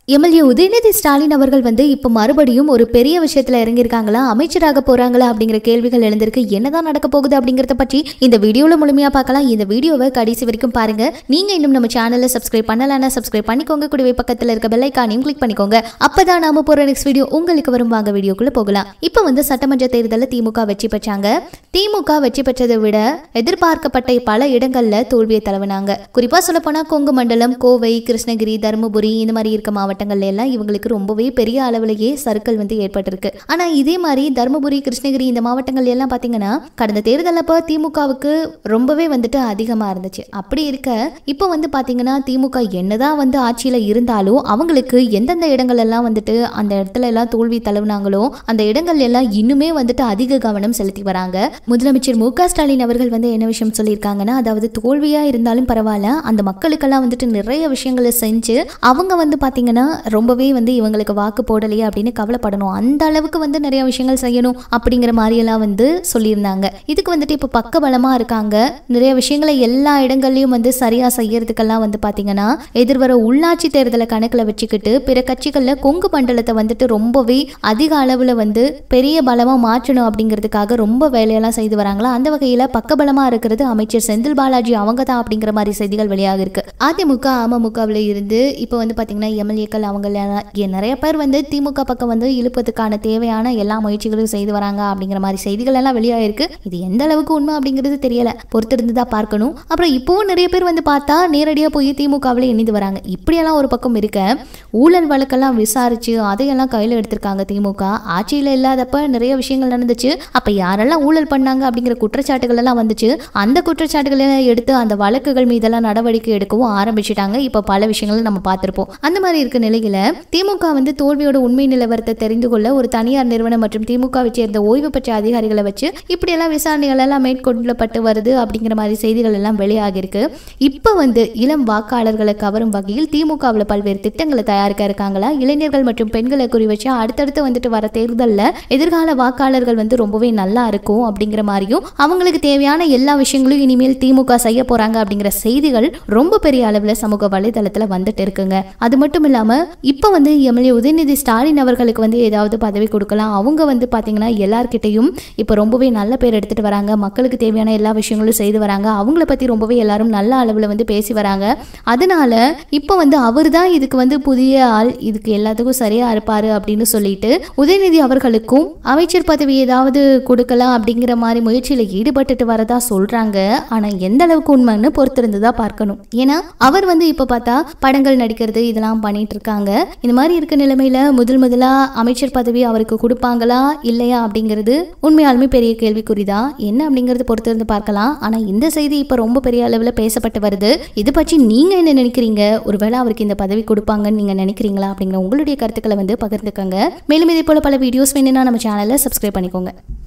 MLA Udhayanidhi Stalin அவர்கள் வந்து இப்போ மறுபடியும் ஒரு பெரிய விஷயத்துல இறங்கியிருக்காங்களா அமைச்சராக போறாங்களா அப்படிங்கிற கேள்விகள் எழுந்திருக்கு என்னதான் நடக்க போகுது அப்படிங்கறத பற்றி இந்த வீடியோல முழுமையா பார்க்கலாம் இந்த வீடியோவை கடைசி வரைக்கும் பாருங்க நீங்க இன்னும் நம்ம சேனலை சப்ஸ்கிரைப் பண்ணலன்னா சப்ஸ்கிரைப் பண்ணிக்கோங்க கூடவே பக்கத்துல இருக்க பெல் ஐக்கானையும் கிளிக் பண்ணிக்கோங்க அப்பதான் நாம போற நெக்ஸ்ட் வீடியோ உங்களுக்கு வரும் வாங்க வீடியோக்குள்ள போகலாம் இப்போ வந்து சட்டமன்ற தேர்தலில் திமுக வெற்றி பெற்றாங்க திமுக வெற்றி பெற்றதை விட எதிர்பார்க்கப்பட்ட பல இடங்கள்ல தோல்வியை தழுவினாங்க குறிப்பா சொல்ல போனா கொங்கு மண்டலம் கோவை கிருஷ்ணகிரி தருமபுரி இந்த மாதிரி இருக்க மாவட்டங்கள்ல எல்லாம் இவங்களுக்கு ரொம்பவே பெரிய அளவிலேயே சர்க்கிள் வந்து ஏற்பட்டிருக்கு ஆனா இதே மாதிரி தருமபுரி கிருஷ்ணகிரி இந்த மாவட்டங்கள் எல்லாம் பாத்தீங்கன்னா கடந்த தேர்தல் அப்போ திமுகவுக்கு ரொம்பவே வந்துட்டு அதிகமா இருந்துச்சு அப்படி இருக்க இப்போ வந்து பாத்தீங்கன்னா திமுக என்னதான் வந்து ஆட்சியில இருந்தாலும் அவங்களுக்கு எந்தெந்த இடங்கள் எல்லாம் வந்துட்டு அந்த இடத்துல எல்லாம் தோல்வி தழுவினாங்களோ அந்த இடங்கள் எல்லாம் இன்னுமே வந்துட்டு அதிக கவனம் செலுத்தி வராங்க முதலமைச்சர் மு க ஸ்டாலின் அவர்கள் வந்து என்ன விஷயம் சொல்லியிருக்காங்கன்னா அதாவது தோல்வியா இருந்தாலும் பரவாயில்ல அந்த மக்களுக்கெல்லாம் வந்துட்டு நிறைய விஷயங்களை செஞ்சு அவங்க வந்து பாத்தீங்கன்னா ரொம்பவே வந்து இவங்களுக்கு வாக்கு போடலையே அப்படின்னு கவலைப்படணும் அந்த அளவுக்கு வந்து நிறைய விஷயங்கள் செய்யணும் அப்படிங்கிற மாதிரி எல்லாம் வந்து சொல்லியிருந்தாங்க இதுக்கு வந்துட்டு இப்போ பக்கபலமா இருக்காங்க நிறைய விஷயங்களை எல்லா இடங்கள்லயும் வந்து சரியா செய்யறதுக்கெல்லாம் வந்து பாத்தீங்கன்னா எதிர்வர உள்ளாட்சி தேர்தலை கணக்குல வச்சுக்கிட்டு பிற கட்சிகள்ல கொங்கு மண்டலத்தை வந்துட்டு ரொம்பவே அதிக அளவுல வந்து பெரிய பலமா மாற்றணும் அப்படிங்கிறதுக்காக ரொம்ப வேலையெல்லாம் செய்து வராங்களா அந்த வகையில பக்கபலமா இருக்கிறது அமைச்சர் செந்தில் பாலாஜி அவங்க தான் அப்படிங்கிற மாதிரி செய்திகள் வெளியாக இருக்கு அதிமுக அமமுகவில் இருந்து இப்போ வந்து பாத்தீங்கன்னா எம்எல்ஏக்கள் அவங்க எல்லாம் ஏ- நிறைய பேர் வந்து திமுக பக்கம் வந்து இழுப்பதுக்கான தேவையான எல்லா முயற்சிகளும் செய்து வராங்க அப்படிங்கிற மாதிரி செய்திகள் எல்லாம் வெளியாயிருக்கு இது எந்த அளவுக்கு உண்மை அப்படிங்கிறது தெரியல பொறுத்திருந்து தான் பார்க்கணும் அப்புறம் இப்போவும் நிறைய பேர் வந்து பார்த்தா நேரடியாக போய் திமுகவில் இணைந்து வராங்க இப்படியெல்லாம் ஒரு பக்கம் இருக்க ஊழல் வழக்கெல்லாம் விசாரிச்சு அதையெல்லாம் கையில் எடுத்திருக்காங்க திமுக ஆட்சியில் இல்லாதப்ப நிறைய விஷயங்கள் நடந்துச்சு அப்போ யாரெல்லாம் ஊழல் பண்ணாங்க அப்படிங்கிற குற்றச்சாட்டுகள் எல்லாம் வந்துச்சு அந்த குற்றச்சாட்டுகளை எல்லாம் எடுத்து அந்த வழக்குகள் மீதெல்லாம் நடவடிக்கை எடுக்கவும் ஆரம்பிச்சிட்டாங்க இப்போ பல விஷயங்களை நம்ம பார்த்துருப்போம் அந்த மாதிரி இருக்க நிலையில திமுக வந்து தோல்வியோட உண்மை நிலவரத்தை தெரிந்து கொள்ள ஒரு தனியார் நிறுவனம் மற்றும் திமுகவை சேர்ந்த ஓய்வு பெற்ற அதிகாரிகளை வச்சு இப்படியெல்லாம் விசாரணைகள் எல்லாம் மேற்கொள்ளப்பட்டு வருது அப்படிங்கிற மாதிரி செய்திகள் எல்லாம் வெளியாகிருக்கு இப்போ வந்து இளம் வாக்காளர்களை கவரும் வகையில் திமுகவில் பல்வேறு திட்டங்களை தயாரிக்க இருக்காங்களா இளைஞர்கள் மற்றும் பெண்களை குறி வச்சு அடுத்தடுத்து வந்துட்டு வர தேர்தலில் எதிர்கால வாக்காளர்கள் வந்து ரொம்பவே நல்லா இருக்கும் அப்படிங்கிற மாதிரியும் அவங்களுக்கு தேவையான எல்லா விஷயங்களும் இனிமேல் திமுக செய்ய போறாங்க அப்படிங்கிற செய்திகள் ரொம்ப பெரிய அளவில் சமூக வலைதளத்தில் வந்துட்டு இருக்குங்க அது மட்டும் இல்லாமல் இப்போ வந்து எம்எல்ஏ உதயநிதி ஸ்டாலின் அவர்களுக்கு வந்து ஏதாவது பதவி கொடுக்கலாம் அவங்க வந்து பார்த்தீங்கன்னா எல்லார்கிட்டையும் இப்போ ரொம்பவே நல்ல பேர் எடுத்துட்டு வராங்க மக்களுக்கு தேவையான எல்லா விஷயங்களும் செய்து வராங்க அவங்கள பற்றி ரொம்பவே எல்லாரும் நல்ல அளவில் வந்து பேசி வராங்க அதனால இப்போ வந்து அவர் தான் இதுக்கு வந்து புதிய ஆள் இதுக்கு எல்லாத்துக்கும் சரியா இருப்பாரு அப்படின்னு சொல்லிட்டு உதயநிதி அவர்களுக்கும் அமைச்சர் பதவி ஏதாவது கொடுக்கலாம் அப்படிங்கிற மாதிரி முயற்சியில் ஈடுபட்டுட்டு வரதா சொல்றாங்க ஆனா எந்த அளவுக்கு உண்மைன்னு பொறுத்திருந்து தான் பார்க்கணும் ஏன்னா அவர் வந்து இப்போ பார்த்தா படங்கள் நடிக்கிறது இதெல்லாம் பண்ணிட்டு இருக்காங்க இந்த மாதிரி இருக்க நிலைமையில முதல் முதலா அமைச்சர் பதவி அவருக்கு கொடுப்பாங்களா இல்லையா அப்படிங்கிறது உண்மையாலுமே பெரிய கேள்விக்குறிதான் என்ன அப்படிங்கறது பொறுத்திருந்து பார்க்கலாம் ஆனா இந்த செய்தி இப்போ ரொம்ப பெரிய அளவில் பேசப்பட்டு வருது இது பற்றி நீங்க என்ன நினைக்கிறீங்க ஒருவேளை அவருக்கு இந்த பதவி கொடுப்பாங்கன்னு நீங்க நினைக்கிறீங்களா அப்படிங்கிற உங்களுடைய கருத்துக்களை வந்து பகிர்ந்துக்கங்க மேலும் இதே போல பல வீடியோஸ் வேணும்னா நம்ம சேனலை சப்ஸ்கிரைப் பண்ணிக்கோங்க